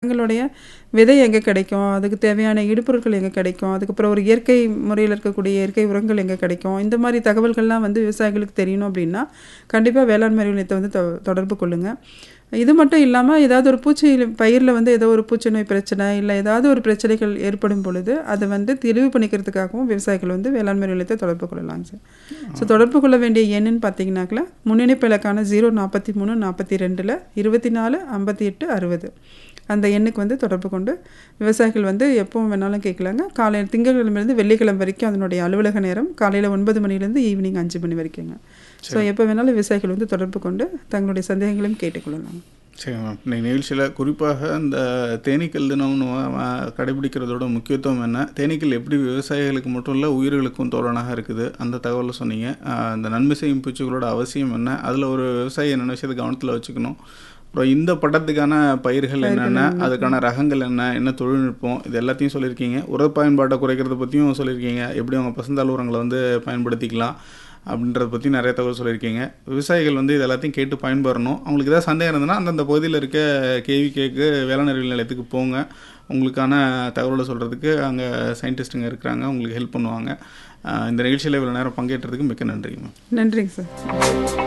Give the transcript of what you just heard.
எங்களுடைய விதை எங்கே கிடைக்கும் அதுக்கு தேவையான இடுபொருட்கள் எங்கே கிடைக்கும் அதுக்கப்புறம் ஒரு இயற்கை முறையில் இருக்கக்கூடிய இயற்கை உரங்கள் எங்கே கிடைக்கும் இந்த மாதிரி தகவல்கள்லாம் வந்து விவசாயிகளுக்கு தெரியணும் அப்படின்னா கண்டிப்பாக வேளாண்மை நிலையத்தை வந்து தொ தொடர்பு கொள்ளுங்கள் இது மட்டும் இல்லாமல் ஏதாவது ஒரு பூச்சி பயிரில் வந்து ஏதோ ஒரு பூச்சி நோய் பிரச்சனை இல்லை ஏதாவது ஒரு பிரச்சனைகள் ஏற்படும் பொழுது அதை வந்து தெளிவு பண்ணிக்கிறதுக்காகவும் விவசாயிகள் வந்து வேளாண்மை நிலையத்தை தொடர்பு கொள்ளலாங்க சார் ஸோ தொடர்பு கொள்ள வேண்டிய எண்ணுன்னு பார்த்தீங்கன்னாக்கல முன்னணிப்பு இலக்கான ஜீரோ நாற்பத்தி மூணு நாற்பத்தி ரெண்டில் இருபத்தி நாலு ஐம்பத்தி எட்டு அறுபது அந்த எண்ணுக்கு வந்து தொடர்பு கொண்டு விவசாயிகள் வந்து எப்பவும் வேணாலும் கேட்கலாங்க காலையில் திங்கட்கிழமைலேருந்து வெள்ளிக்கிழமை வரைக்கும் அதனுடைய அலுவலக நேரம் காலையில் ஒன்பது மணிலேருந்து ஈவினிங் அஞ்சு மணி வரைக்குங்க ஸோ எப்போ வேணாலும் விவசாயிகள் வந்து தொடர்பு கொண்டு தங்களுடைய சந்தேகங்களையும் கேட்டுக்கொள்ளலாம் சரி மேம் இன்னைக்கு நிகழ்ச்சியில் குறிப்பாக இந்த தேனீக்கள் தினம்னு வ- கடைபிடிக்கிறதோட முக்கியத்துவம் என்ன தேனீக்கள் எப்படி விவசாயிகளுக்கு மட்டும் இல்லை உயிர்களுக்கும் தோழனாக இருக்குது அந்த தகவலை சொன்னீங்க ஆஹ் இந்த நன்மை செய்யும் பூச்சிகளோட அவசியம் என்ன அதில் ஒரு விவசாயி என்னென்ன விஷயத்தை கவனத்தில் வச்சுக்கணும் அப்புறம் இந்த பட்டத்துக்கான பயிர்கள் என்னென்ன அதுக்கான ரகங்கள் என்ன என்ன தொழில்நுட்பம் இது எல்லாத்தையும் சொல்லியிருக்கீங்க உர பயன்பாட்டை குறைக்கிறத பற்றியும் சொல்லியிருக்கீங்க எப்படி அவங்க பசுந்தாள் உரங்களை வந்து பயன்படுத்திக்கலாம் அப்படின்றத பற்றி நிறைய தகவல் சொல்லியிருக்கீங்க விவசாயிகள் வந்து இது எல்லாத்தையும் கேட்டு பயன்பெறணும் அவங்களுக்கு ஏதாவது சந்தேகம் இருந்ததுன்னா அந்தந்த பகுதியில் இருக்க கேவி கேக்கு வேளாண் அறிவியல் நிலையத்துக்கு போங்க உங்களுக்கான தகவலை சொல்கிறதுக்கு அங்கே சயின்டிஸ்ட்டுங்க இருக்கிறாங்க உங்களுக்கு ஹெல்ப் பண்ணுவாங்க ஆஹ் இந்த நிகழ்ச்சியில் இவ்வளோ நேரம் பங்கேற்றதுக்கு மிக்க நன்றிங்க மேம் நன்றிங்க சார்